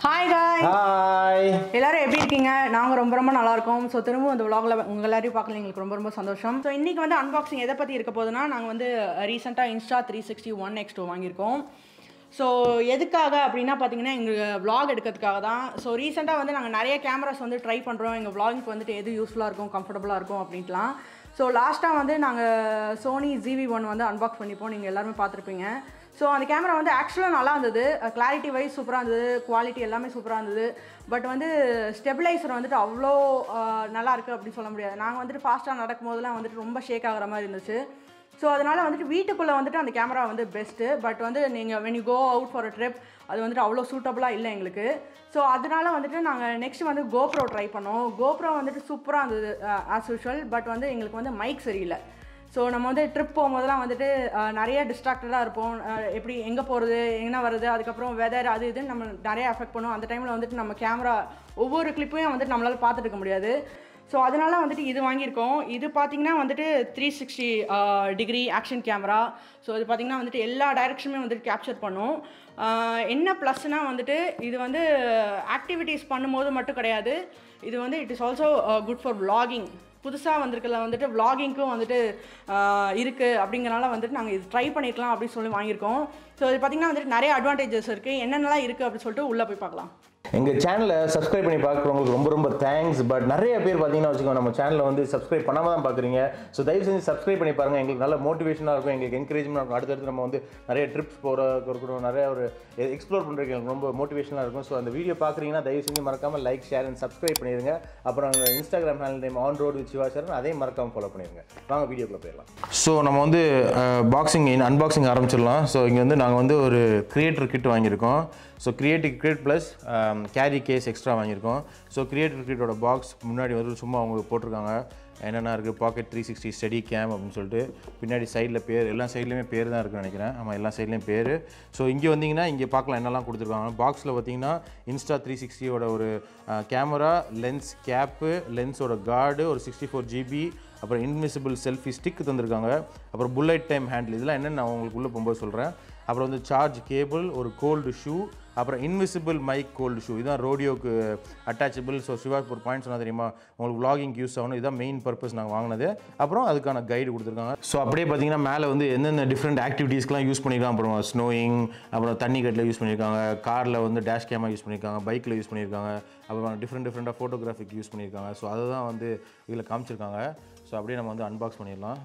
hi காய் hi எல்லாரும் எப்படி இருக்கீங்க நாங்கள் ரொம்ப ரொம்ப நல்லா இருக்கோம் ஸோ திரும்பவும் இந்த vlogல உங்கள் எல்லாரையும் பார்க்கல எங்களுக்கு ரொம்ப ரொம்ப சந்தோஷம் ஸோ இன்றைக்கி வந்து அன்பாக்சிங் எதை பற்றி இருக்க போகுதுன்னா நாங்கள் வந்து ரீசெண்டாக Insta three sixty one X two வாங்கியிருக்கோம் ஸோ எதுக்காக அப்படின்னா பார்த்தீங்கன்னா எங்கள் vlog எடுக்கிறதுக்காக தான் ஸோ ரீசெண்டாக வந்து நாங்கள் நிறைய கேமராஸ் வந்து ட்ரை பண்ணுறோம் எங்கள் vlogக்கு வந்துட்டு எது யூஸ்ஃபுல்லாக இருக்கும் கம்ஃபர்டபுளாக இருக்கும் அப்படின்ட்டுலாம் ஸோ லாஸ்ட்டாக வந்து நாங்கள் சோனி ஜிவி ஒன் வந்து அன்பாக்ஸ் பண்ணிப்போம் நீங்கள் எல்லாருமே பார்த்துருப்பீங்க ஸோ அந்த கேமரா வந்து ஆக்சுவலாக நல்லா இருந்தது கிளாரிட்டி வைஸ் சூப்பராக இருந்தது குவாலிட்டி எல்லாமே சூப்பராக இருந்தது பட் வந்து ஸ்டெபிளைசர் வந்துட்டு அவ்வளோ அஹ், நல்லா இருக்குது அப்படின்னு சொல்ல முடியாது நாங்கள் வந்துட்டு ஃபாஸ்ட்டாக நடக்கும் போதெல்லாம் வந்துட்டு ரொம்ப ஷேக் ஆகுற மாதிரி இருந்துச்சு ஸோ அதனால் வந்துட்டு வீட்டுக்குள்ளே வந்துட்டு அந்த கேமரா வந்து பெஸ்ட்டு பட் வந்து நீங்கள் when you go out for a trip அது வந்துட்டு அவ்வளோ சூட்டபுளாக இல்லை எங்களுக்கு ஸோ அதனால வந்துட்டு நாங்கள் நெக்ஸ்ட் வந்து கோப்ரோ ட்ரை பண்ணோம் கோப்ரோ வந்துட்டு சூப்பராக இருந்தது ஆஸ் யூஷுவல் பட் வந்து எங்களுக்கு வந்து மைக் சரியில்லை ஸோ நம்ம வந்து ட்ரிப் போகும்போதெல்லாம் வந்துட்டு அஹ், நிறைய டிஸ்ட்ராக்டடாக இருப்போம் அஹ், எப்படி எங்கே போகிறது என்ன வருது அதுக்கப்புறம் வெதர் அது இதுன்னு நம்ம நிறைய அஃபெக்ட் பண்ணும் அந்த டைமில் வந்துட்டு நம்ம கேமரா ஒவ்வொரு கிளிப்பையும் வந்துட்டு நம்மளால் பார்த்துட்டு இருக்க முடியாது ஸோ அதனால வந்துட்டு இது வாங்கியிருக்கோம் இது பார்த்தீங்கன்னா வந்துட்டு three sixty degree action camera so இது பார்த்தீங்கன்னா வந்துட்டு எல்லா டைரக்ஷனுமே வந்துட்டு கேப்சர் பண்ணும் ஆஹ் என்ன ப்ளஸ்னால் வந்துட்டு இது வந்து ஆக்டிவிட்டீஸ் பண்ணும்போது மட்டும் கிடையாது இது வந்து it is also good for vlogging புதுசாக வந்திருக்கல வந்துட்டு vloggingக்கும் வந்துட்டு ஆஹ் இருக்கு அப்படிங்கறனால வந்துட்டு நாங்கள் இது ட்ரை பண்ணிக்கலாம் அப்படின்னு சொல்லி வாங்கியிருக்கோம் ஸோ இது பார்த்தீங்கன்னா வந்துட்டு நிறைய அட்வான்டேஜஸ் இருக்குது என்னென்னலாம் இருக்குது அப்படின்னு சொல்லிட்டு உள்ளே போய் பார்க்கலாம் எங்கள் சேனலை சப்ஸ்கிரைப் பண்ணி பார்க்குறவங்களுக்கு ரொம்ப ரொம்ப தேங்க்ஸ் பட் நிறைய பேர் பார்த்தீங்கன்னா வச்சுக்கோங்க நம்ம சேனலை வந்து சப்ஸ்கிரைப் பண்ணாமல் தான் பார்க்குறீங்க ஸோ தயவு செஞ்சு சப்ஸ்கிரைப் பண்ணி பாருங்கள் எங்களுக்கு நல்ல மோட்டிவேஷனாக இருக்கும் எங்களுக்கு என்கரேஜ்மெண்ட் இருக்கும் அடுத்தடுத்து நம்ம வந்து நிறைய ட்ரிப்ஸ் போகிற இருக்கட்டும் நிறைய ஒரு எக்ஸ்ப்ளோர் பண்ணுறதுக்கு எனக்கு ரொம்ப மோட்டிவேஷனாக இருக்கும் ஸோ அந்த வீடியோ பார்க்குறீங்கன்னா தயவு செஞ்சு மறக்காமல் லைக் ஷேர் அண்ட் சப்ஸ்கிரைப் பண்ணிடுங்க அப்புறம் அங்கே Instagram handle name on road with Sivasaran அதையும் மறக்காமல் ஃபாலோ பண்ணிடுங்க வாங்க வீடியோக்குள்ள போயிடலாம் ஸோ நம்ம வந்து பாக்ஸிங் அன்பாக்சிங் ஆரம்பிச்சிடலாம் ஸோ இங்கே வந்து நாங்கள் வந்து ஒரு கிரியேட்டர் கிட் வாங்கியிருக்கோம் so creative kit plus carry case extra வாங்கியிருக்கோம் ஸோ கிரியேட்டிவ் கிட்டோட பாக்ஸ் முன்னாடி வந்து சும்மா அவங்க போட்டிருக்காங்க என்னென்ன இருக்குது packet three sixty steady cam அப்படின்னு சொல்லிட்டு பின்னாடி சைடில் பேர் எல்லா சைட்லேயுமே பேர் தான் இருக்குன்னு நினைக்கிறேன் ஆமாம் எல்லா சைட்லேயும் பேர் ஸோ இங்கே வந்தீங்கன்னா இங்கே பார்க்கலாம் என்னெல்லாம் கொடுத்துருக்காங்க பாக்ஸில் பார்த்தீங்கன்னா இன்ஸ்டா த்ரீ சிக்ஸ்டியோட ஒரு கேமரா லென்ஸ் கேப்பு லென்ஸோட கார்டு ஒரு சிக்ஸ்டி ஃபோர் ஜிபி அப்புறம் இன்விசிபிள் செல்ஃபி ஸ்டிக் தந்திருக்காங்க அப்புறம் புல்லட் டைம் ஹேண்டில் இதெல்லாம் என்னென்னு நான் உங்களுக்கு உள்ளே போகும்போது சொல்கிறேன் அப்புறம் வந்து சார்ஜ் கேபிள் ஒரு கோல்டு ஷூ அப்புறம் இன்விசிபிள் மைக் கோல்டு ஷூ இதுதான் ரோடியோக்கு அட்டாச்சபிள் ஸோ சிவா ஒரு பாயிண்ட் சொன்னால் தெரியுமா உங்களுக்கு vlogging யூஸ் ஆகணும் இதுதான் மெயின் பர்பஸ் நாங்கள் வாங்கினது அப்புறம் அதுக்கான கைடு கொடுத்துருக்காங்க ஸோ அப்படியே பார்த்தீங்கன்னா மேலே வந்து எந்தெந்த டிஃப்ரெண்ட் ஆக்டிவிட்டீஸ்க்குலாம் யூஸ் பண்ணியிருக்காங்க அப்புறம் ஸ்னோயிங் அப்புறம் தண்ணி கட்டில் யூஸ் பண்ணியிருக்காங்க காரில் வந்து டேஷ் கேமரா யூஸ் பண்ணியிருக்காங்க பைக்கில் யூஸ் பண்ணியிருக்காங்க அப்புறம் டிஃப்ரெண்ட் டிஃப்ரெண்ட்டாக ஃபோட்டோகிராஃபிக் யூஸ் பண்ணியிருக்காங்க ஸோ அதை தான் வந்து இதில் காமிச்சிருக்காங்க ஸோ அப்படியே நம்ம வந்து அன்பாக்ஸ் பண்ணிடலாம்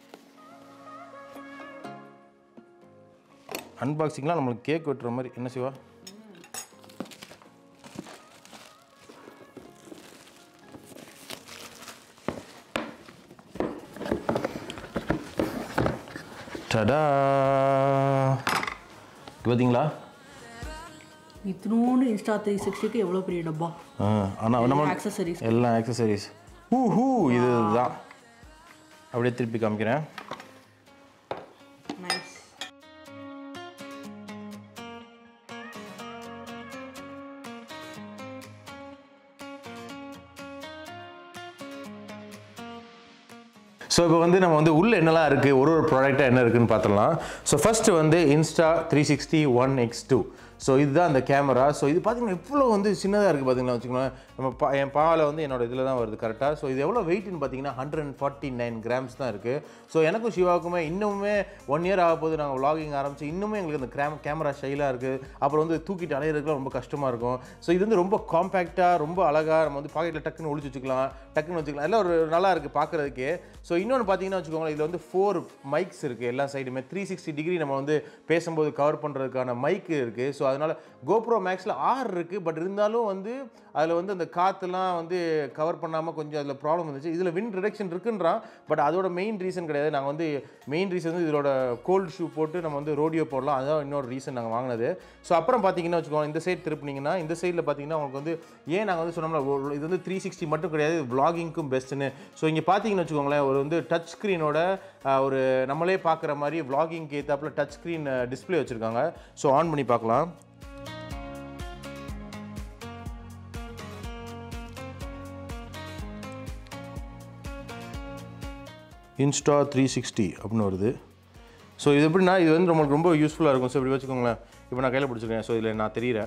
அன்பாக்சிங்லாம் நம்மளுக்கு கேக் வெட்டுற மாதிரி என்ன சிவா டடா பார்த்தீங்களா இத்தினோண்டு இன்ஸ்டா த்ரீ சிக்ஸ்டிக்கு எவ்வளோ பெரிய டப்பா ஆனால் நம்ம ஆக்சசரிஸ் எல்லாம் ஆக்சசரிஸ் ஹூ ஹூ இதுதான் அப்படியே திருப்பி காமிக்கிறேன் நைஸ் ஸோ இப்போ வந்து நம்ம வந்து உள்ள என்னெல்லாம் இருக்குது ஒரு ஒரு ப்ராடக்டாக என்ன இருக்குன்னு பார்த்துடலாம் ஸோ ஃபஸ்ட்டு வந்து Insta three sixty one X two so இதுதான் அந்த கேமரா ஸோ இது பார்த்தீங்கன்னா இவ்வளோ வந்து சின்னதாக இருக்குது பார்த்தீங்கன்னா வச்சுக்கோங்களேன் நம்ம பா என் பாவில் வந்து என்னோட இதில் தான் வருது கரெக்டாக ஸோ இது எவ்வளோ வெயிட்னு பார்த்தீங்கன்னா hundred and forty nine grams தான் இருக்குது ஸோ எனக்கும் சிவாவுக்குமே இன்னுமே ஒன் இயர் ஆக போது நாங்கள் vlogging ஆரம்பிச்சு இன்னுமே எங்களுக்கு அந்த கேம் கேமரா ஷைலாக இருக்குது அப்புறம் வந்து தூக்கிட்டு அலையிறதுக்குலாம் ரொம்ப கஷ்டமாக இருக்கும் ஸோ இது வந்து ரொம்ப காம்பேக்டாக ரொம்ப அழகாக நம்ம வந்து பாக்கெட்டில் டக்குன்னு ஒளிச்சு வச்சுக்கலாம் டக்குன்னு வச்சுக்கலாம் எல்லாம் ஒரு நல்லா இருக்குது பார்க்குறதுக்கே ஸோ இன்னொன்று பார்த்தீங்கன்னா வச்சுக்கோங்களேன் இதில் வந்து ஃபோர் மைக்ஸ் இருக்குது எல்லா சைடுமே த்ரீ சிக்ஸ்டி டிகிரி நம்ம வந்து பேசும்போது கவர் பண்ணுறதுக்கான மைக் இருக்குது ஸோ அதனால் கோப்ரோ மேக்ஸில் ஆறு இருக்குது பட் இருந்தாலும் வந்து அதில் வந்து அந்த காற்றுலாம் வந்து கவர் பண்ணாமல் கொஞ்சம் அதில் ப்ராப்ளம் இருந்துச்சு இதில் வின் ரிடக்ஷன் இருக்குன்றான் பட் அதோட மெயின் ரீசன் கிடையாது நாங்கள் வந்து மெயின் ரீசன் வந்து இதோட கோல்டு ஷூ போட்டு நம்ம வந்து ரோடியோ போடலாம் அதுதான் இன்னொரு ரீசன் நாங்கள் வாங்கினது ஸோ அப்புறம் பார்த்தீங்கன்னா வச்சுக்கோங்க இந்த சைடு திருப்பினீங்கன்னா இந்த சைடில் பார்த்தீங்கன்னா உங்களுக்கு வந்து ஏன் நாங்கள் வந்து சொன்னோம்ல ஒரு- இது வந்து த்ரீ சிக்ஸ்டி மட்டும் கிடையாது vloggingக்கும் பெஸ்ட்டுன்னு ஸோ இங்கே பார்த்தீங்கன்னு வச்சுக்கோங்களேன் ஒரு வந்து டச் ஸ்க்ரீனோட ஒரு நம்மளே பார்க்குற மாதிரி vloggingக்கு ஏற்றாப்புல டச் ஸ்க்ரீன் டிஸ்ப்ளே வச்சுருக்காங்க ஸோ ஆன் பண்ணி பார்க்கலாம் இன்ஸ்டா த்ரீ சிக்ஸ்டி அப்படின்னு வருது ஸோ இது எப்படின்னா இது வந்து நம்மளுக்கு ரொம்ப யூஸ்ஃபுல்லாக இருக்கும் ஸோ இப்படி வச்சுக்கோங்களேன் இப்போ நான் கையில் பிடிச்சிருக்கேன் ஸோ இதில் நான் தெரியிறேன்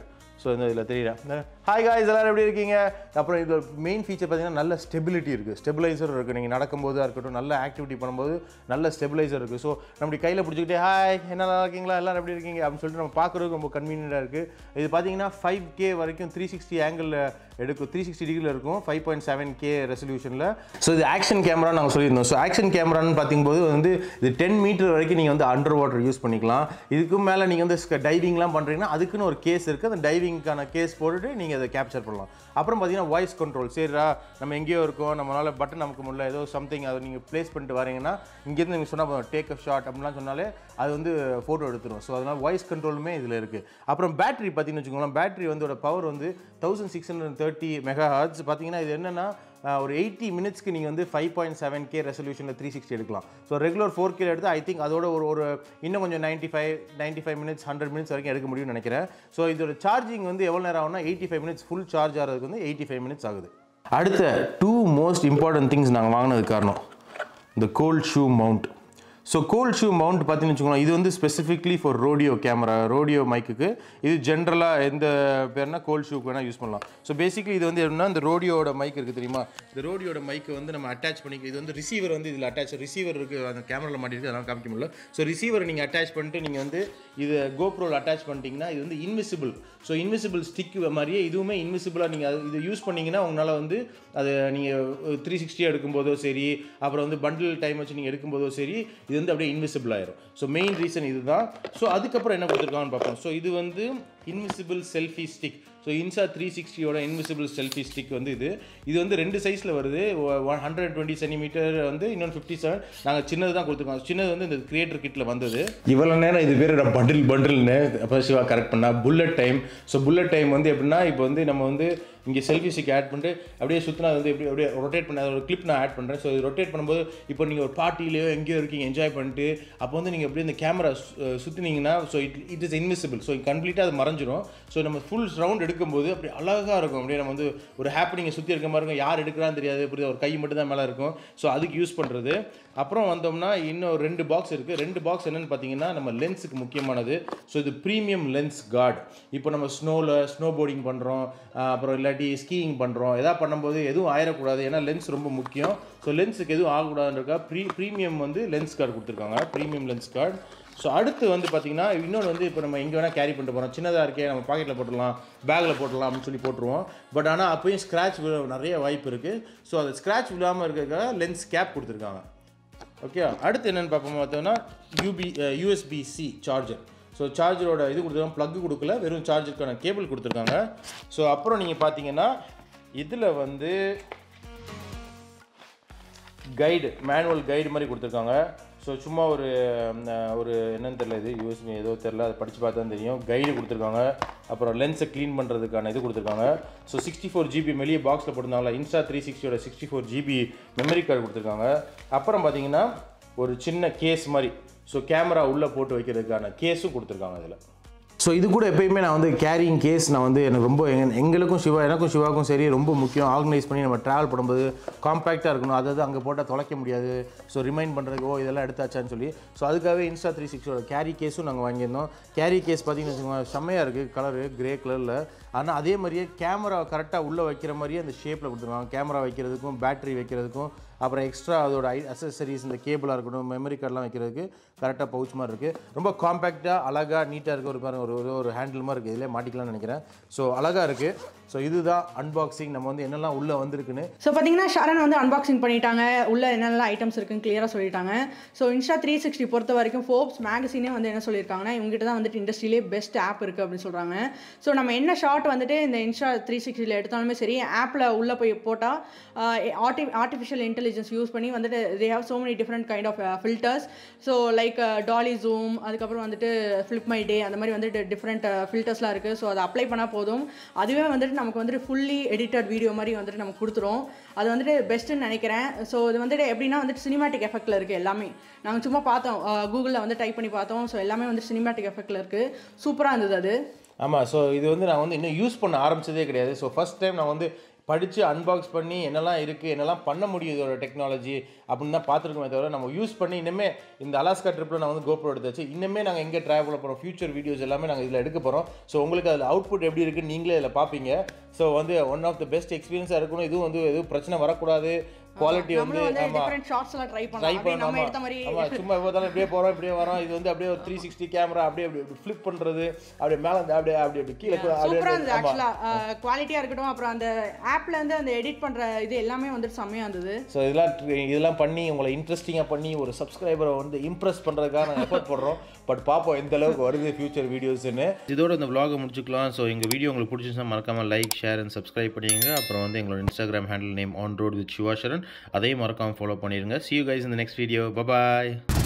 ஸோ இந்த இதில் தெரியல ஹாய் காய்ஸ் எல்லாரும் எப்படி இருக்கீங்க அப்புறம் இதில் மெயின் ஃபீச்சர் பார்த்தீங்கன்னா நல்ல ஸ்டெபிலிட்டி இருக்குது ஸ்டெபிலைசர் இருக்குது நீங்கள் நடக்கும்போதாக இருக்கட்டும் நல்ல ஆக்டிவிட்டி பண்ணும்போது நல்ல ஸ்டெபிலைசர் இருக்குது ஸோ நம்மளுடைய கையில் பிடிச்சிக்கிட்டே ஹாய் என்ன நல்லா இருக்கீங்களா எல்லாரும் எப்படி இருக்கீங்க அப்படின்னு சொல்லிட்டு நம்ம பார்க்குறதுக்கு ரொம்ப கன்வீனியண்டாக இருக்குது இது பார்த்தீங்கன்னா ஃபைவ் கே வரைக்கும் த்ரீ சிக்ஸ்டி ஆங்கிளில் எடுக்கும் த்ரீ சிக்ஸ்டி டிகிரியில் இருக்கும் ஃபைவ் பாயிண்ட் செவன் கே ரெசல்யூஷனில் ஸோ இது ஆக்ஷன் கேமரா நாங்கள் சொல்லியிருந்தோம் ஸோ ஆக்ஷன் கேமரான்னு பார்க்கும்போது வந்து இது டென் மீட்டர் வரைக்கும் நீங்கள் வந்து அண்டர் வாட்டர் யூஸ் பண்ணிக்கலாம் இதுக்கும் மேலே நீங்கள் வந்து டைவிங்லாம் பண்ணுறீங்கன்னா அதுக்குன்னு ஒரு கேஸ் இருக்குது அந்த டைவிங்க்கான கேஸ் போட்டுட்டு நீங்கள் அதை கேப்சர் பண்ணலாம் அப்புறம் பார்த்தீங்கன்னா வாய்ஸ் கண்ட்ரோல் சரிடா நம்ம எங்கேயோ இருக்கோம் நம்மளால் பட்டன் நமக்கு முடியல ஏதோ சம்திங் அதை நீங்கள் ப்ளேஸ் பண்ணிட்டு வரீங்கன்னா இங்கேருந்து நீங்கள் சொன்னால் டேக் அ ஷாட் அப்படிலாம் சொன்னாலே அது வந்து ஃபோட்டோ எடுத்துரும் ஸோ அதனால் வாய்ஸ் கண்ட்ரோலுமே இதில் இருக்குது அப்புறம் பேட்டரி பார்த்தீங்கன்னு வச்சுக்கோங்களேன் பேட்டரி வந்து பவர் வந்து thousand six hundred thirty megahertz பார்த்தீங்கன்னா இது என்னென்னா ஒரு எயிட்டி மினிட்ஸ்க்கு நீங்கள் வந்து ஃபைவ் பாயிண்ட் செவன் கே ரெசல்யூஷனில் த்ரீ சிக்ஸ்டி எடுக்கலாம் ஸோ ரெகுலர் ஃபோர் கே எடுத்து ஐ திங்க் அதோட ஒரு ஒரு இன்னும் கொஞ்சம் ninety five ninety five minutes hundred minutes வரைக்கும் எடுக்க முடியும்னு நினைக்கிறேன் ஸோ இதோட சார்ஜிங் வந்து எவ்வளோ நேரம் ஆகும்னா eighty five minutes full charge ஆகிறதுக்கு வந்து எயிட்டி ஃபைவ் மினிட்ஸ் ஆகுது அடுத்த டூ மோஸ்ட் இம்பார்ட்டன்ட் திங்ஸ் நாங்கள் வாங்கினது காரணம் இந்த cold shoe mount so cold shoe mount பார்த்தீங்கன்னு வச்சுக்கோங்களேன் இது வந்து specifically for Rode camera Rode மைக்குக்கு இது ஜென்ரலாக எந்த பேர்னா கோல்ட் ஷூக்கு வேணால் யூஸ் பண்ணலாம் ஸோ பேசிக்கலி இது வந்து எப்படின்னா இந்த ரோடியோட மைக் இருக்குது தெரியுமா இந்த ரோடியோட மைக்கை வந்து நம்ம அட்டாச் பண்ணிக்க இது வந்து ரிசீவர் வந்து இதில் அட்டாச் ரிசீவர் இருக்குது அந்த கேமராவில் மாட்டிருக்கு அதெல்லாம் காமிக்க முடியல ஸோ ரிசீவரை நீங்கள் அட்டாச் பண்ணிட்டு நீங்கள் வந்து இது கோப்ரோவில் அட்டாச் பண்ணிட்டீங்கன்னா இது வந்து இன்விசிபிள் ஸோ இன்விசிபிள் ஸ்டிக் மாதிரியே இதுவுமே இன்விசிபிளாக நீங்கள் அது இது யூஸ் பண்ணிங்கன்னா உங்களால் வந்து அது நீங்கள் த்ரீ சிக்ஸ்டி எடுக்கும்போதோ சரி அப்புறம் வந்து பண்டில் டைம் வச்சு நீங்கள் எடுக்கும்போதோ சரி இது வந்து அப்படியே இன்விசிபிள் ஆயிரும் ஸோ மெயின் ரீசன் இதுதான் ஸோ அதுக்கப்புறம் என்ன கொடுத்துருக்காங்கன்னு பார்ப்போம் ஸோ இது வந்து invisible selfie stick so Insta three சிக்ஸ்டியோட இன்விசிபிள் செல்ஃபி ஸ்டிக் வந்து இது இது வந்து ரெண்டு சைஸில் வருது ஒன் ஹண்ட்ரட் டுவெண்ட்டி சென்டிமீட்டர் வந்து இன்னொன்று ஃபிஃப்டி செவன் நாங்கள் சின்னது தான் கொடுத்துருக்கோம் சின்னது வந்து இந்த கிரியேட்டர் கிட்டில் வந்தது இவ்வளோ நேரம் இது பேர் பண்டில் பண்டில்னு அப்போ சிவா கரெக்ட் பண்ணா bullet time so bullet time வந்து எப்படின்னா இப்போ வந்து நம்ம வந்து இங்கே செல்ஃபி ஸ்டிக் ஆட் பண்ணிட்டு அப்படியே சுற்றினா அது வந்து எப்படி அப்படியே ரொட்டேட் பண்ண ஒரு கிளிப் நான் ஆட் பண்ணுறேன் ஸோ இது ரொட்டேட் பண்ணும்போது இப்போ நீங்கள் ஒரு பார்ட்டிலேயோ எங்கேயோ இருக்கீங்க என்ஜாய் பண்ணிட்டு அப்போ வந்து நீங்கள் அப்படியே இந்த கேமரா சுற்றினீங்கன்னா so it it is invisible so கம்ப்ளீட்டாக அது மறைஞ்சிரும் ஸோ நம்ம ஃபுல் ரவுண்ட் எடுக்கும்போது அப்படி அழகாக இருக்கும் அப்படியே நம்ம வந்து ஒரு ஹாப்பினிங்கை சுற்றி இருக்க மாதிரி இருக்கும் யார் எடுக்கிறான்னு தெரியாது புரியுது ஒரு கை மட்டும் தான் மேலே இருக்கும் ஸோ அதுக்கு யூஸ் பண்ணுறது அப்புறம் வந்தோம்னா இன்னும் ரெண்டு பாக்ஸ் இருக்குது ரெண்டு பாக்ஸ் என்னென்னு பார்த்தீங்கன்னா நம்ம லென்ஸுக்கு முக்கியமானது ஸோ இது ப்ரீமியம் லென்ஸ் கார்டு இப்போ நம்ம ஸ்னோவில் ஸ்னோ போர்டிங் பண்ணுறோம் அப்புறம் இல்லாட்டி ஸ்கீயிங் பண்ணுறோம் எதாவது பண்ணும்போது எதுவும் ஆயிடக்கூடாது ஏன்னா லென்ஸ் ரொம்ப முக்கியம் ஸோ லென்ஸுக்கு எதுவும் ஆகக்கூடாதுன்றக்கா ப்ரீ ப்ரீமியம் வந்து லென்ஸ் கார்டு கொடுத்துருக்காங்க ப்ரீமியம் லென்ஸ் கார்டு ஸோ அடுத்து வந்து பார்த்தீங்கன்னா இன்னொன்று வந்து இப்போ நம்ம எங்கே வேணால் கேரி பண்ணிட்டு போகிறோம் சின்னதாக இருக்கே நம்ம பாக்கெட்டில் போட்டுடலாம் பேக்கில் போட்டுடலாம் அப்படின்னு சொல்லி போட்டுருவோம் பட் ஆனால் அப்போயும் ஸ்க்ராட்ச் விழ நிறைய வாய்ப்பு இருக்குது ஸோ அது ஸ்க்ராட்ச் விழாமல் இருக்கிறதுக்காக லென்ஸ் கேப் கொடுத்துருக்காங்க ஓகே அடுத்து என்னென்னு பார்ப்போம் பார்த்தோம்னா யூபி யூஎஸ்பி சி சார்ஜர் ஸோ சார்ஜரோட இது கொடுத்துருக்காங்க ப்ளக்கு கொடுக்கல வெறும் சார்ஜருக்கான கேபிள் கொடுத்துருக்காங்க ஸோ அப்புறம் நீங்கள் பார்த்தீங்கன்னா இதில் வந்து கைடு மேனுவல் கைடு மாதிரி கொடுத்துருக்காங்க ஸோ சும்மா ஒரு ஒரு என்னன்னு தெரியல இது யூஎஸ்பி ஏதோ தெரில அதை படித்து பார்த்தா தெரியும் கைடு கொடுத்துருக்காங்க அப்புறம் லென்ஸை க்ளீன் பண்ணுறதுக்கான இது கொடுத்துருக்காங்க ஸோ சிக்ஸ்டி ஃபோர் ஜிபி வெளியே பாக்ஸில் போட்டிருந்தாங்களா இன்ஸ்டா த்ரீ சிக்ஸ்டியோட sixty four GB memory card கொடுத்துருக்காங்க அப்புறம் பார்த்தீங்கன்னா ஒரு சின்ன கேஸ் மாதிரி ஸோ கேமரா உள்ளே போட்டு வைக்கிறதுக்கான கேஸும் கொடுத்துருக்காங்க அதில் ஸோ இது கூட எப்பயுமே நான் வந்து கேரிங் கேஸ் நான் வந்து எனக்கு ரொம்ப எங்க- எங்களுக்கும் சிவா எனக்கும் சிவாவுக்கும் சரி ரொம்ப முக்கியம் ஆர்கனைஸ் பண்ணி நம்ம ட்ராவல் பண்ணும்போது காம்பேக்டாக இருக்கணும் அதாவது அங்கே போட்டால் தொலைக்க முடியாது ஸோ ரிமைண்ட் பண்ணுறதுக்கு ஓ இதெல்லாம் எடுத்தாச்சான்னு சொல்லி ஸோ அதுக்காகவே இன்ஸ்டா த்ரீ சிக்ஸோட கேரி கேஸும் நாங்கள் வாங்கியிருந்தோம் கேரி கேஸ் பார்த்தீங்கன்னு வச்சுக்கோங்க செம்மையாக இருக்குது கலரு கிரே கலரில் ஆனால் அதே மாதிரியே கேமரா கரெக்டாக உள்ளே வைக்கிற மாதிரியே அந்த ஷேப்பில் கொடுத்துருக்காங்க கேமரா வைக்கிறதுக்கும் பேட்டரி வைக்கிறதுக்கும் அப்புறம் எக்ஸ்ட்ரா அதோட ஐ அசசரிஸ் இந்த கேபிளாக இருக்கட்டும் மெமரி கார்டெலாம் வைக்கிறதுக்கு கரெக்டாக பவுச் மாதிரி இருக்குது ரொம்ப காம்பேக்டாக அழகாக நீட்டாக இருக்க ஒரு பாருங்க ஒரு ஒரு- ஒரு ஹேண்டில் மாதிரி இருக்குது இதிலே மாட்டிக்கலாம்னு நினைக்கிறேன் ஸோ அழகாக இருக்குது ஸோ இதுதான் அன்பாக்சிங் நம்ம வந்து என்னெல்லாம் உள்ளே வந்திருக்குன்னு ஸோ பார்த்தீங்கன்னா ஷரண் வந்து அன்பாக்சிங் பண்ணிட்டாங்க உள்ள என்னென்ன ஐட்டம்ஸ் இருக்குன்னு கிளியராக சொல்லிட்டாங்க ஸோ இன்ஸ்டா த்ரீ சிக்ஸ்டி பொறுத்த வரைக்கும் ஃபோர்ப்ஸ் மேகசினே வந்து என்ன சொல்லியிருக்காங்கன்னா இவங்ககிட்ட தான் வந்துட்டு இண்டஸ்ட்ரியிலே பெஸ்ட் ஆப் இருக்குது அப்படின்னு சொல்கிறாங்க ஸோ நம்ம என்ன ஷார்ட் வந்துட்டு இந்த இன்ஸ்டா த்ரீ சிக்ஸ்டியில் எடுத்தாலுமே சரி ஆப்பில் உள்ளே போய் போட்டால் ஆர்டி ஆர்டிஃபிஷியல் இன்டெலிஜென்ஸ் யூஸ் பண்ணி வந்துட்டு they have so many different kind of filters so like dolly zoom அதுக்கப்புறம் வந்துட்டு ஃப்ளிப் மை டே அந்த மாதிரி வந்துட்டு டிஃப்ரெண்ட் ஃபில்டர்ஸ்லாம் இருக்குது ஸோ அதை அப்ளை பண்ணால் போதும் அதுவே வந்துட்டு நமக்கு வந்துட்டு ஃபுல்லி எடிட்டட் வீடியோ மாதிரி வந்துட்டு நமக்கு கொடுத்துரும் அது வந்துட்டு பெஸ்ட்டுன்னு நினைக்கிறேன் ஸோ இது வந்துட்டு எப்படின்னா வந்துட்டு சினிமேட்டிக் எஃபெக்ட்டில் இருக்குது எல்லாமே நாங்கள் சும்மா பார்த்தோம் கூகுளில் வந்து டைப் பண்ணி பார்த்தோம் ஸோ எல்லாமே வந்து சினிமேட்டிக் எஃபெக்ட்டில் இருக்குது சூப்பராக இருந்தது அது ஆமாம் ஸோ இது வந்து நான் வந்து இன்னும் யூஸ் பண்ண ஆரம்பிச்சதே கிடையாது ஸோ ஃபஸ்ட் டைம் நான் வந்து படித்து அன்பாக்ஸ் பண்ணி என்னெல்லாம் இருக்குது என்னெல்லாம் பண்ண முடியும் இதோட டெக்னாலஜி அப்படின்னு தான் பார்த்துருக்கோமே தவிர நம்ம யூஸ் பண்ணி இன்னுமே இந்த அலாஸ்கா ட்ரிப்பில் நான் வந்து கோப்ரோ எடுத்தாச்சு இன்னுமே நாங்கள் எங்கே ட்ராவல் போகிறோம் ஃபியூச்சர் வீடியோஸ் எல்லாமே நாங்கள் இதில் எடுக்க போகிறோம் ஸோ உங்களுக்கு அதில் அவுட்புட் எப்படி இருக்குன்னு நீங்களே இதில் பார்ப்பீங்க ஸோ வந்து ஒன் ஆஃப் த பெஸ்ட் எக்ஸ்பீரியன்ஸாக இருக்கணும் இதுவும் வந்து எதுவும் பிரச்சனை வரக்கூடாது குவாலிட்டி வந்து நம்மளும் வந்து ஆமாம் டிஃபரெண்ட் ஷார்ட்ஸ் எல்லாம் ட்ரை ட்ரை பண்ணலாம் அப்படியே நம்ம பண்ணாம எடுத்த மாதிரி ஆமா சும்மா எப்போதாலும் இப்படியே போறோம் இப்படியே வரோம் இது வந்து அப்படியே ஒரு த்ரீ சிக்ஸ்டி கேமரா அப்படியே அப்படி அப்படி ஃபிளிப் பண்றது அப்படியே மேல இருந்து அப்படியே அப்படி அப்படி கீழே கூட அப்படியே சூப்பரா இருந்தது ஆமா ஆக்சுவலா குவாலிட்டியா இருக்கட்டும் அப்புறம் அந்த ஆப்ல இருந்து அந்த எடிட் பண்ற இது எல்லாமே வந்துட்டு செம்மையா இருந்தது ஸோ இதெல்லாம் இதெல்லாம் பண்ணி உங்களை இன்ட்ரெஸ்டிங்காக பண்ணி ஒரு சப்ஸ்கிரைபரை வந்து இம்ப்ரெஸ் பண்ணுறதுக்காக நாங்கள் எஃபர்ட் பண்ணுறோம் பட் பார்ப்போம் எந்த அளவுக்கு வருது ஃபியூச்சர் வீடியோஸ்னு இதோட இந்த vlog-அ முடிச்சுக்கலாம் ஸோ எங்கள் வீடியோ உங்களுக்கு பிடிச்சிருந்தா மறக்காமல் லைக் ஷேர் அண்ட் சப்ஸ்கிரைப் பண்ணிடுங்க அப்புறம் வந்து எங்களோட Instagram handle name on road with Sivasaran அதையும் மறக்காமல் ஃபாலோ பண்ணிடுங்க see you guys in the next video bye bye